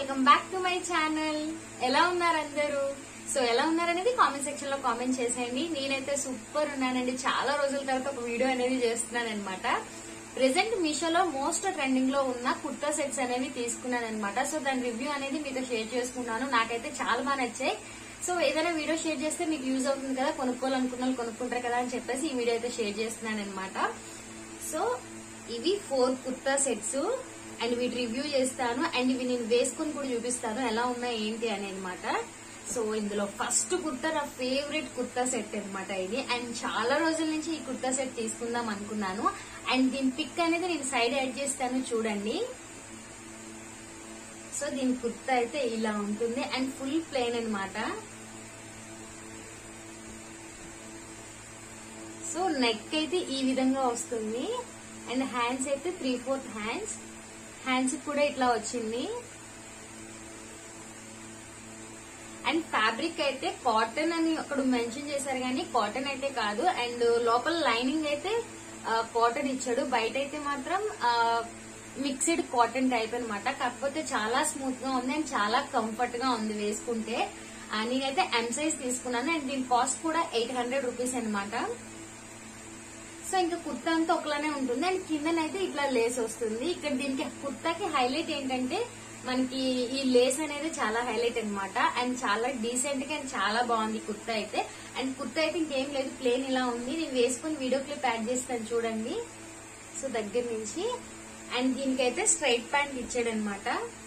welcome back to my channel ఎలా ఉన్నారు అందరూ సో ఎలా ఉన్నారనేది కామెంట్ సెక్షన్ లో కామెంట్ చేసేయండి నేనైతే సూపర్ ఉన్నానండి చాలా రోజుల తర్వాత ఒక వీడియో అనేది చేస్తున్నాను అనమాట ప్రెసెంట్ మీషోలో మోస్ట్ ట్రెండింగ్ లో ఉన్న కుర్తా సెట్స్ అనేవి తీసుకున్నాను అనమాట సో దాని రివ్యూ అనేది మీతో షేర్ చేసుకున్నాను నాకైతే చాలా బాగా నచ్చాయి సో ఏదైనా వీడియో షేర్ చేస్తే మీకు యూజ్ అవుతుంది కదా కొనుక్కోవాలనుకున్న వాళ్ళు కొనుక్కుంటారు కదా అని చెప్పేసి ఈ వీడియో అయితే షేర్ చేస్తున్నాను అనమాట సో ఇవి ఫోర్ కుర్తా సెట్స్ అండ్ వీటి రివ్యూ చేస్తాను అండ్ ఇవి నేను వేసుకుని కూడా చూపిస్తాను ఎలా ఉన్నాయి ఏంటి అని అనమాట సో ఇందులో ఫస్ట్ కుర్తా నా ఫేవరెట్ కుర్తా సెట్ అన్నమాట ఇది అండ్ చాలా రోజుల నుంచి ఈ కుర్తా సెట్ తీసుకుందాం అనుకున్నాను అండ్ దీని పిక్ అనేది నేను సైడ్ యాడ్ చేస్తాను చూడండి సో దీని కుర్తా అయితే ఇలా ఉంటుంది అండ్ ఫుల్ ప్లెయిన్ అన్నమాట సో నెక్ అయితే ఈ విధంగా వస్తుంది అండ్ హ్యాండ్స్ అయితే త్రీ ఫోర్త్ హ్యాండ్స్ హ్యాండ్స్ కూడా ఇట్లా వచ్చింది అండ్ ఫ్యాబ్రిక్ అయితే కాటన్ అని అక్కడ మెన్షన్ చేశారు కానీ కాటన్ అయితే కాదు అండ్ లోపల లైనింగ్ అయితే కాటన్ ఇచ్చాడు బయట అయితే మాత్రం మిక్స్డ్ కాటన్ టైప్ అన్నమాట కాకపోతే చాలా స్మూత్ గా ఉంది అండ్ చాలా కంఫర్ట్ గా ఉంది వేసుకుంటే ఆ, నేనైతే ఎం సైజ్ తీసుకున్నాను అండ్ దీని కాస్ట్ కూడా ఎయిట్ హండ్రెడ్ రూపీస్ అనమాట సో ఇంకా కుర్తా అంతా ఒకలానే ఉంటుంది అండ్ కిందనైతే ఇట్లా లేస్ వస్తుంది ఇక్కడ దీనికి కుర్తాకి హైలైట్ ఏంటంటే మనకి ఈ లేస్ అనేది చాలా హైలైట్ అన్నమాట అండ్ చాలా డీసెంట్ గా అండ్ చాలా బాగుంది కుర్తా అయితే అండ్ కుర్తా అయితే ఇంకేం లేదు ప్లేన్ ఇలా ఉంది నేను వేసుకుని వీడియో క్లిప్ యాడ్ చేస్తాను చూడండి సో దగ్గర నుంచి అండ్ దీనికైతే స్ట్రైట్ ప్యాంట్ ఇచ్చాడు అనమాట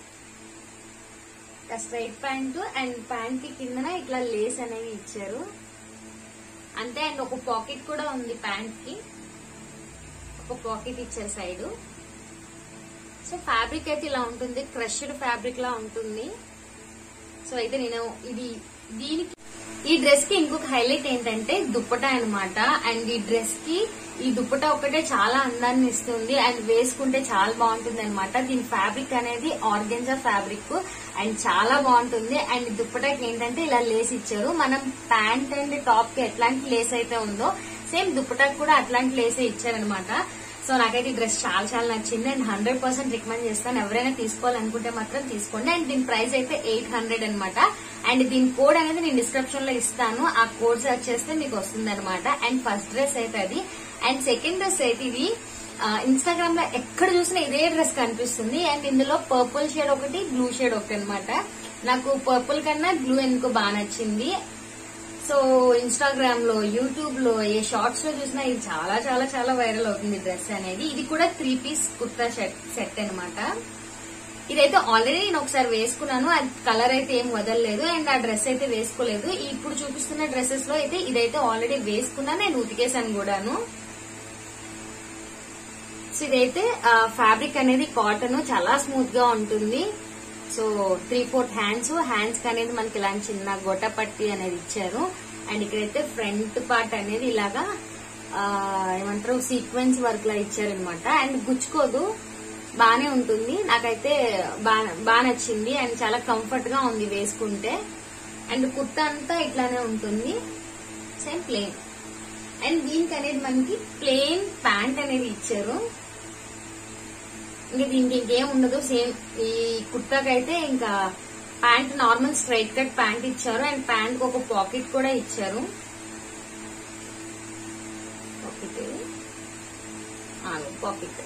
స్ట్రైట్ ప్యాంట్ అండ్ ప్యాంట్ కి కిందన ఇట్లా లేస్ అనేవి ఇచ్చారు అంతే అండ్ ఒక పాకెట్ కూడా ఉంది ప్యాంట్ కి ఒక పాకెట్ ఇచ్చారు సైడ్ సో ఫ్యాబ్రిక్ అయితే ఇలా ఉంటుంది క్రష్డ్ ఫ్యాబ్రిక్ లా ఉంటుంది సో అయితే నేను ఇది దీనికి ఈ డ్రెస్ కి ఇంకొక హైలైట్ ఏంటంటే దుప్పటా అన్నమాట అండ్ ఈ డ్రెస్ కి ఈ దుప్పటా ఒకటే చాలా అందాన్ని ఇస్తుంది అండ్ వేసుకుంటే చాలా బాగుంటుంది అనమాట దీని ఫ్యాబ్రిక్ అనేది ఆర్గెన్జా ఫ్యాబ్రిక్ అండ్ చాలా బాగుంటుంది అండ్ దుప్పటాకి ఏంటంటే ఇలా లేస్ ఇచ్చారు మనం ప్యాంట్ అండ్ టాప్ కి ఎట్లాంటి లేస్ అయితే ఉందో సేమ్ దుప్పటాకి కూడా అట్లాంటి లేసే ఇచ్చారనమాట సో నాకైతే ఈ డ్రెస్ చాలా చాలా నచ్చింది అండ్ హండ్రెడ్ పర్సెంట్ రికమెండ్ చేస్తాను ఎవరైనా తీసుకోవాలనుకుంటే మాత్రం తీసుకోండి అండ్ దీని ప్రైస్ అయితే ఎయిట్ హండ్రెడ్ అనమాట అండ్ దీని కోడ్ అనేది నేను డిస్క్రిప్షన్ లో ఇస్తాను ఆ కోడ్ సెర్చ్ చేస్తే మీకు వస్తుంది అనమాట అండ్ ఫస్ట్ డ్రెస్ అయితే అది అండ్ సెకండ్ డ్రెస్ అయితే ఇది ఇన్స్టాగ్రామ్ లో ఎక్కడ చూసినా ఇదే డ్రెస్ కనిపిస్తుంది అండ్ ఇందులో పర్పుల్ షేడ్ ఒకటి బ్లూ షేడ్ ఒకటి అనమాట నాకు పర్పుల్ కన్నా బ్లూ ఎందుకో బాగా నచ్చింది సో ఇన్స్టాగ్రామ్ లో యూట్యూబ్ లో ఏ షార్ట్స్ లో చూసినా ఇది చాలా చాలా చాలా వైరల్ అవుతుంది డ్రెస్ అనేది ఇది కూడా three piece kurta set set అనమాట ఇదైతే ఆల్రెడీ నేను ఒకసారి వేసుకున్నాను అది కలర్ అయితే ఏం వదలలేదు అండ్ ఆ డ్రెస్ అయితే వేసుకోలేదు ఇప్పుడు చూపిస్తున్న డ్రెస్సెస్ లో అయితే ఇదైతే ఆల్రెడీ వేసుకున్నాను నేను ఉతికేసాను కూడాను సో ఇదైతే ఫ్యాబ్రిక్ అనేది కాటన్ చాలా స్మూత్ గా ఉంటుంది so three fourth hands hands కి అనేది మనకి ఇలాంటి చిన్న గొట్ట పట్టి అనేది ఇచ్చారు అండ్ ఇక్కడైతే ఫ్రంట్ పార్ట్ అనేది ఇలాగా ఆ, ఏమంటారు సీక్వెన్స్ వర్క్ లా ఇచ్చారనమాట అండ్ గుచ్చుకోదు బానే ఉంటుంది నాకైతే బాగా నచ్చింది అండ్ చాలా కంఫర్ట్ గా ఉంది వేసుకుంటే అండ్ కుర్తా అంతా ఇట్లానే ఉంటుంది సేమ్ ప్లేన్ అండ్ దీనికి అనేది మనకి ప్లేన్ ప్యాంట్ అనేది ఇచ్చారు ఇంకా దీనికి ఇంకేం ఉండదు సేమ్ ఈ కుర్తాకి అయితే ఇంకా pant normal straight cut pant ఇచ్చారు అండ్ ప్యాంట్ ఒక పాకెట్ కూడా ఇచ్చారు పాకెట్ పాకెట్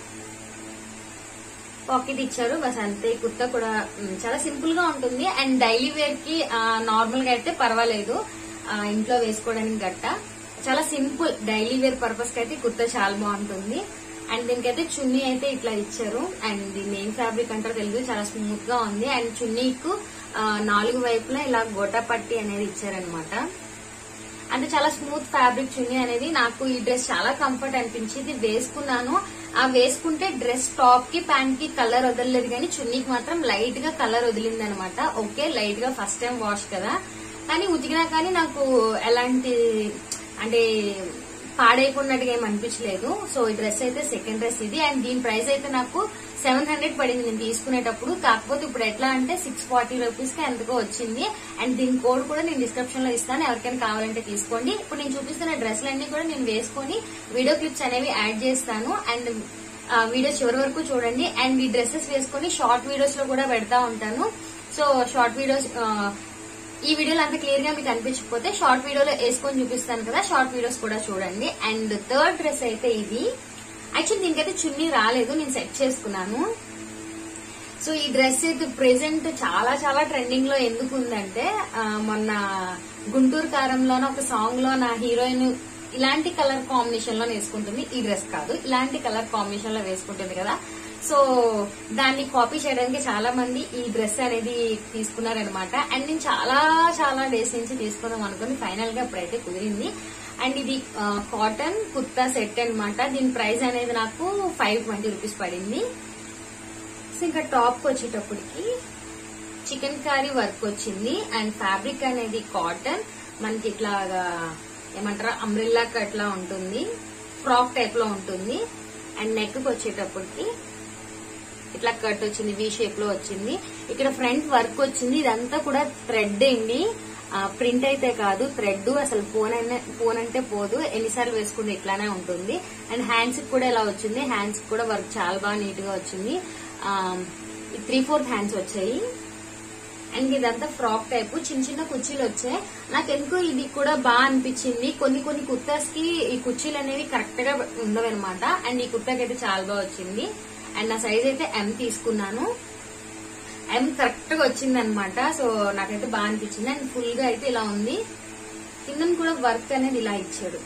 పాకెట్ ఇచ్చారు బస్ అంతే ఈ కుర్తా కూడా మ్, చాలా సింపుల్ గా ఉంటుంది అండ్ డైలీ వేర్ కి నార్మల్ గా అయితే పర్వాలేదు ఆ, ఇంట్లో వేసుకోవడానికి గట్ట చాలా సింపుల్ డైలీ వేర్ పర్పస్ కి అయితే ఈ కుర్తా చాలా బాగుంటుంది అండ్ దీనికైతే చున్నీ అయితే ఇట్లా ఇచ్చారు అండ్ దీన్ని ఏం ఫ్యాబ్రిక్ అంటారో తెలియదు చాలా స్మూత్ గా ఉంది అండ్ చున్నీకు ఆ, నాలుగు వైపులా ఇలా గోటా పట్టి అనేది ఇచ్చారనమాట అంటే చాలా స్మూత్ ఫ్యాబ్రిక్ చున్నీ అనేది నాకు ఈ డ్రెస్ చాలా కంఫర్ట్ అనిపించింది వేసుకున్నాను ఆ వేసుకుంటే డ్రెస్ టాప్ కి ప్యాంట్ కి కలర్ వదలలేదు కానీ చున్నీకి మాత్రం లైట్ గా కలర్ వదిలింది అనమాట ఓకే లైట్ గా ఫస్ట్ టైం వాష్ కదా కానీ ఉతికినా కానీ నాకు ఎలాంటి అంటే పాడైపోయినట్టుగా ఏం అనిపించలేదు సో ఈ డ్రెస్ అయితే సెకండ్ డ్రెస్ ఇది అండ్ దీని ప్రైస్ అయితే నాకు సెవెన్ హండ్రెడ్ పడింది నేను తీసుకునేటప్పుడు కాకపోతే ఇప్పుడు ఎట్లా అంటే సిక్స్ ఫార్టీ రూపీస్ కి ఎంతకో వచ్చింది అండ్ దీని కోడ్ కూడా నేను డిస్క్రిప్షన్ లో ఇస్తాను ఎవరికైనా కావాలంటే తీసుకోండి ఇప్పుడు నేను చూపిస్తున్న డ్రెస్లన్నీ కూడా నేను వేసుకొని వీడియో క్లిప్స్ అనేవి యాడ్ చేస్తాను అండ్ ఆ, వీడియో చివరి వరకు చూడండి అండ్ ఈ డ్రెస్సెస్ వేసుకొని షార్ట్ వీడియోస్ లో కూడా పెడతా ఉంటాను సో షార్ట్ వీడియోస్ ఈ వీడియోలో అంత క్లియర్ గా మీకు అనిపించకపోతే షార్ట్ వీడియోలో వేసుకొని చూపిస్తాను కదా షార్ట్ వీడియోస్ కూడా చూడండి అండ్ థర్డ్ డ్రెస్ అయితే ఇది యాక్చువల్లీ దీనికైతే చున్నీ రాలేదు నేను సెట్ చేసుకున్నాను సో ఈ డ్రెస్ అయితే ప్రెసెంట్ చాలా చాలా ట్రెండింగ్ లో ఎందుకు ఉందంటే ఆ, మొన్న గుంటూరు కారంలోన ఒక సాంగ్ లో నా హీరోయిన్ ఇలాంటి కలర్ కాంబినేషన్ లో వేసుకుంటుంది ఈ డ్రెస్ కాదు ఇలాంటి కలర్ కాంబినేషన్ లో వేసుకుంటుంది కదా సో దాన్ని కాపీ చేయడానికి చాలా మంది ఈ డ్రెస్ అనేది తీసుకున్నారనమాట అండ్ నేను చాలా చాలా డేస్ నుంచి తీసుకుందాం అనుకుని ఫైనల్ గా ఇప్పుడైతే కుదిరింది అండ్ ఇది కాటన్ కుర్తా సెట్ అన్నమాట దీని ప్రైస్ అనేది నాకు ఫైవ్ ట్వంటీ రూపీస్ పడింది సో ఇంకా టాప్ కి వచ్చేటప్పటికి చికెన్ కర్రీ వర్క్ వచ్చింది అండ్ ఫ్యాబ్రిక్ అనేది కాటన్ మనకి ఇట్లాగా ఏమంటారా అంబ్రిల్లా కట్ లా ఉంటుంది ఫ్రాక్ టైప్ లో ఉంటుంది అండ్ నెక్ కి వచ్చేటప్పటికి ఇట్లా కట్ వచ్చింది వి షేప్ లో వచ్చింది ఇక్కడ ఫ్రంట్ వర్క్ వచ్చింది ఇదంతా కూడా థ్రెడ్ అండి ప్రింట్ అయితే కాదు థ్రెడ్ అసలు ఫోన్ అయినా ఫోన్ అంటే పోదు ఎన్నిసార్లు వేసుకుంటే ఇట్లానే ఉంటుంది అండ్ హ్యాండ్స్ కి కూడా ఇలా వచ్చింది హ్యాండ్స్ కి కూడా వర్క్ చాలా బాగా నీట్ గా వచ్చింది త్రీ ఫోర్త్ హ్యాండ్స్ వచ్చాయి అండ్ ఇదంతా ఫ్రాక్ టైప్ చిన్న చిన్న కుర్చీలు వచ్చాయి నాకు ఎందుకో ఇది కూడా బాగా అనిపించింది కొన్ని కొన్ని కుర్తాస్ కి ఈ కుర్చీలు అనేవి కరెక్ట్ గా ఉండవన్నమాట అండ్ ఈ కుర్తాకి అయితే చాలా బాగా వచ్చింది అండ్ నా సైజ్ అయితే ఎం తీసుకున్నాను ఎం కరెక్ట్ గా వచ్చింది అనమాట సో నాకైతే బాగా అనిపించింది అండ్ ఫుల్ గా అయితే ఇలా ఉంది కింద కూడా వర్క్ అనేది ఇలా ఇచ్చాడు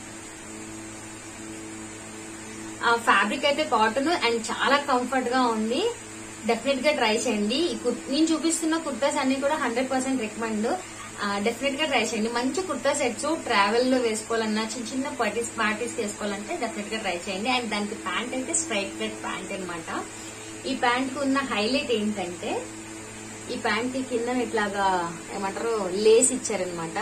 ఆ ఫ్యాబ్రిక్ అయితే కాటన్ అండ్ చాలా కంఫర్ట్ గా ఉంది డెఫినెట్ గా ట్రై చేయండి ఈ కుర్- నేను చూపిస్తున్న కుర్తాస్ అన్ని కూడా హండ్రెడ్ పర్సెంట్ రికమెండ్ డెఫినెట్ గా ట్రై చేయండి మంచి కుర్తా సెట్స్ ట్రావెల్ లో వేసుకోవాలన్నా చిన్న చిన్న పార్టీస్ పార్టీస్ వేసుకోవాలంటే డెఫినెట్ గా ట్రై చేయండి అండ్ దానికి ప్యాంట్ అయితే స్ట్రైట్ కట్ ప్యాంట్ అన్నమాట ఈ ప్యాంట్ కు ఉన్న హైలైట్ ఏంటంటే ఈ ప్యాంట్ కి కింద ఇట్లాగా ఏమంటారు లేస్ ఇచ్చారనమాట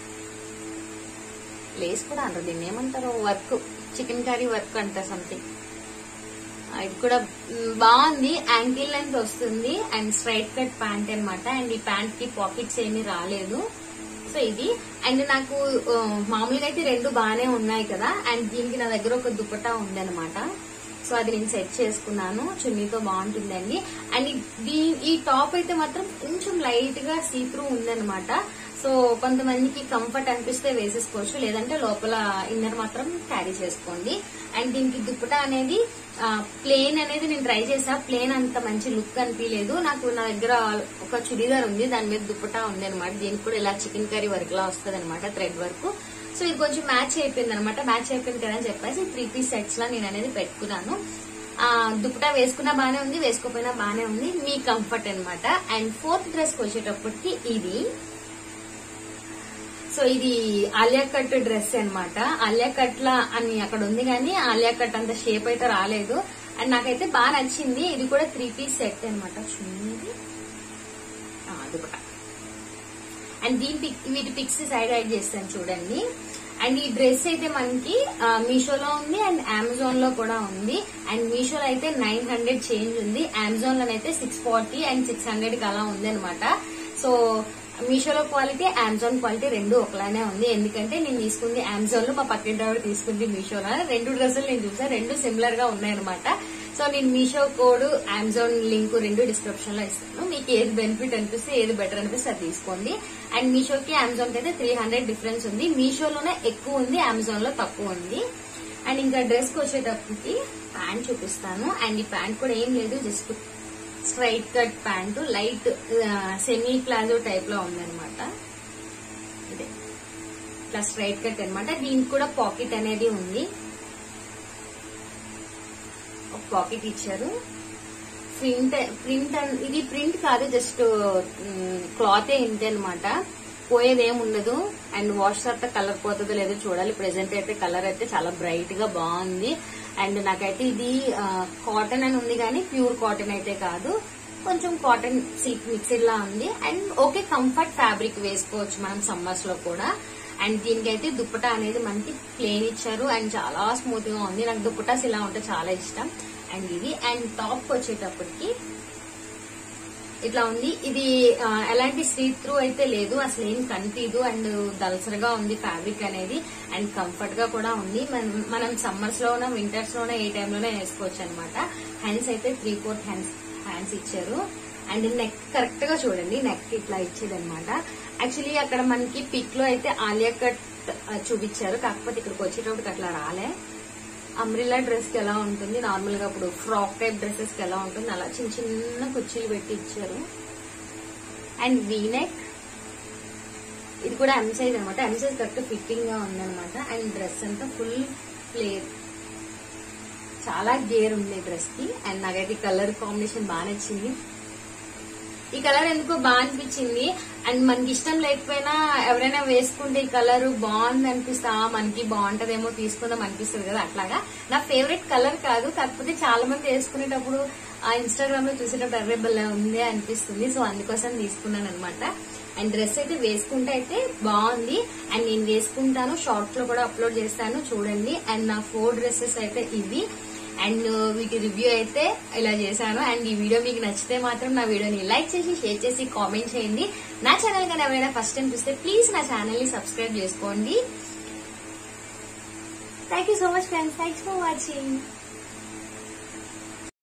లేస్ కూడా అంటారు దీన్ని ఏమంటారు వర్క్ చికెన్ కర్రీ వర్క్ అంట సంథింగ్ ఇది కూడా మ్, బాగుంది యాంకిల్ లెంత్ వస్తుంది అండ్ స్ట్రైట్ కట్ ప్యాంట్ అన్నమాట అండ్ ఈ ప్యాంట్ కి పాకెట్స్ ఏమీ రాలేదు సో ఇది అండ్ నాకు ఆ, మామూలుగా అయితే రెండు బాగానే ఉన్నాయి కదా అండ్ దీనికి నా దగ్గర ఒక దుపట్టా ఉందన్నమాట సో అది నేను సెట్ చేసుకున్నాను చున్నీతో బాగుంటుందండి అండ్ ఈ- దీ- ఈ టాప్ అయితే మాత్రం కొంచెం లైట్ గా సీ త్రూ ఉందన్నమాట సో కొంతమందికి కంఫర్ట్ అనిపిస్తే వేసేసుకోవచ్చు లేదంటే లోపల ఇన్నర్ మాత్రం క్యారీ చేసుకోండి అండ్ దీనికి దుప్పట అనేది ప్లేన్ అనేది నేను ట్రై చేసా ప్లేన్ అంత మంచి లుక్ అనిపించలేదు నాకు నా దగ్గర ఒక చుడీదార్ ఉంది దాని మీద దుప్పటా ఉంది అనమాట దీనికి కూడా ఇలా చికెన్ కర్రీ వర్క్ లా వస్తుంది అనమాట థ్రెడ్ వర్క్ సో ఇది కొంచెం మ్యాచ్ అయిపోయింది అనమాట మ్యాచ్ అయిపోయింది కదా అని చెప్పేసి త్రీ పీస్ సెట్స్ లా నేను అనేది పెట్టుకున్నాను ఆ దుప్పటా వేసుకున్నా బానే ఉంది వేసుకోపోయినా బానే ఉంది మీ కంఫర్ట్ అన్నమాట అండ్ ఫోర్త్ డ్రెస్ కి వచ్చేటప్పటికి ఇది సో ఇది ఆలియా కట్ డ్రెస్ అన్నమాట ఆలియా కట్ లా అని అక్కడ ఉంది కానీ ఆలియా కట్ అంత షేప్ అయితే రాలేదు అండ్ నాకైతే బాగా నచ్చింది ఇది కూడా త్రీ పీస్ సెట్ అనమాట చున్నీది ఆ, దుపట్టా అండ్ దీని పిక్ వీటి పిక్స్ సైడ్ యాడ్ చేస్తాను చూడండి అండ్ ఈ డ్రెస్ అయితే మనకి ఆ, మీషోలో ఉంది అండ్ అమెజాన్ లో కూడా ఉంది అండ్ మీషోలో అయితే నైన్ హండ్రెడ్ చేంజ్ ఉంది అమెజాన్ లోనైతే six forty and six hundred కి అలా ఉంది అనమాట సో మీషోలో క్వాలిటీ అమెజాన్ క్వాలిటీ రెండు ఒకలానే ఉంది ఎందుకంటే నేను తీసుకుంది అమెజాన్ లో మా పక్కింటి ఆవిడ తీసుకుంది మీషోలో రెండు డ్రెస్సులు నేను చూసా రెండు సిమిలర్ గా ఉన్నాయన్నమాట సో నేను మీషో కోడ్ అమెజాన్ లింక్ రెండు డిస్క్రిప్షన్ లో ఇస్తాను మీకు ఏది బెనిఫిట్ అనిపిస్తే ఏది బెటర్ అనిపిస్తే అది తీసుకోండి అండ్ మీషోకి అమెజాన్ కి అయితే త్రీ హండ్రెడ్ డిఫరెన్స్ ఉంది మీషోలోనే ఎక్కువ ఉంది అమెజాన్ లో తక్కువ ఉంది అండ్ ఇంకా డ్రెస్ కి వచ్చేటప్పటికి ప్యాంట్ చూపిస్తాను అండ్ ఈ ప్యాంట్ కూడా ఏం లేదు just straight cut pant light semi palazzo type లో ఉందన్నమాట ఇదే ఇట్లా స్ట్రైట్ కట్ అన్నమాట దీనికి కూడా పాకెట్ అనేది ఉంది ఒక పాకెట్ ఇచ్చారు ప్రింట్ ప్రింట్ అన్- ఇది ప్రింట్ కాదు జస్ట్ క్లాత్ ఇంతే అనమాట పోయేది ఏం ఉండదు అండ్ వాష్ తర్వాత కలర్ పోతుందో లేదో చూడాలి ప్రెసెంట్ అయితే కలర్ అయితే చాలా బ్రైట్ గా బాగుంది అండ్ నాకైతే ఇది కాటన్ అని ఉంది కానీ ప్యూర్ కాటన్ అయితే కాదు కొంచెం కాటన్ సిల్క్ మిక్స్డ్ లా ఉంది అండ్ ఓకే కంఫర్ట్ ఫ్యాబ్రిక్ వేసుకోవచ్చు మనం సమ్మర్స్ లో కూడా అండ్ దీనికైతే దుప్పటా అనేది మనకి ప్లేన్ ఇచ్చారు అండ్ చాలా స్మూత్ గా ఉంది నాకు దుప్పటాస్ ఇలా ఉంటే చాలా ఇష్టం అండ్ ఇది అండ్ టాప్ వచ్చేటప్పటికి ఇట్లా ఉంది ఇది ఆ, ఎలాంటి స్లీప్ త్రూ అయితే లేదు అసలు ఏం కనిపించదు అండ్ దల్సరగా ఉంది ఫ్యాబ్రిక్ అనేది అండ్ కంఫర్ట్ గా కూడా ఉంది మనం- మనం సమ్మర్స్ లోన వింటర్స్ లోన ఏ టైంలోనే వేసుకోవచ్చు అనమాట హ్యాండ్స్ అయితే త్రీ ఫోర్త్ హ్యాండ్స్ హ్యాండ్స్ ఇచ్చారు అండ్ నెక్ కరెక్ట్ గా చూడండి నెక్ ఇట్లా ఇచ్చేది అనమాట యాక్చువల్లీ అక్కడ మనకి పిక్ లో అయితే ఆలియా కట్ ఆ, చూపించారు కాకపోతే ఇక్కడికి వచ్చేటప్పటికి అట్లా రాలే అమ్రిల్లా డ్రెస్ కి ఎలా ఉంటుంది నార్మల్ గా ఇప్పుడు ఫ్రాక్ టైప్ డ్రెస్సెస్ కి ఎలా ఉంటుంది అలా చిన్న చిన్న కుర్చీలు పెట్టి ఇచ్చారు అండ్ వీనెక్ ఇది కూడా ఎం సైజ్ అనమాట ఎం సైజ్ కరెక్ట్ ఫిట్టింగ్ గా ఉందన్నమాట అండ్ డ్రెస్ అంతా ఫుల్ ప్లేర్ చాలా గేర్ ఉంది డ్రెస్ కి అండ్ నాకైతే కలర్ కాంబినేషన్ బాగా నచ్చింది ఈ కలర్ ఎందుకో బాగా అనిపించింది అండ్ మనకి ఇష్టం లేకపోయినా ఎవరైనా వేసుకుంటే ఈ కలర్ బాగుంది అనిపిస్తా "ఆ, మనకి బాగుంటదేమో తీసుకుందాం అనిపిస్తుంది కదా అట్లాగా నా ఫేవరెట్ కలర్ కాదు కాకపోతే చాలా మంది వేసుకునేటప్పుడు ఆ ఇన్స్టాగ్రామ్ లో చూసేటప్పుడు అర్రే భలే ఉంది అనిపిస్తుంది సో అందుకోసం తీసుకున్నాను అనమాట అండ్ డ్రెస్ అయితే వేసుకుంటే అయితే బాగుంది అండ్ నేను వేసుకుంటాను షార్ట్స్ లో కూడా అప్లోడ్ చేస్తాను చూడండి అండ్ నా ఫోర్ డ్రెస్సెస్ అయితే ఇవి అండ్ వీటి రివ్యూ అయితే ఇలా చేశాను అండ్ ఈ వీడియో మీకు నచ్చితే మాత్రం నా వీడియోని లైక్ చేసి షేర్ చేసి కామెంట్ చేయండి నా ఛానల్ కానీ ఎవరైనా ఫస్ట్ టైం చూస్తే ప్లీజ్ నా ఛానల్ ని సబ్స్క్రైబ్ చేసుకోండి thank you so much friends thanks for watching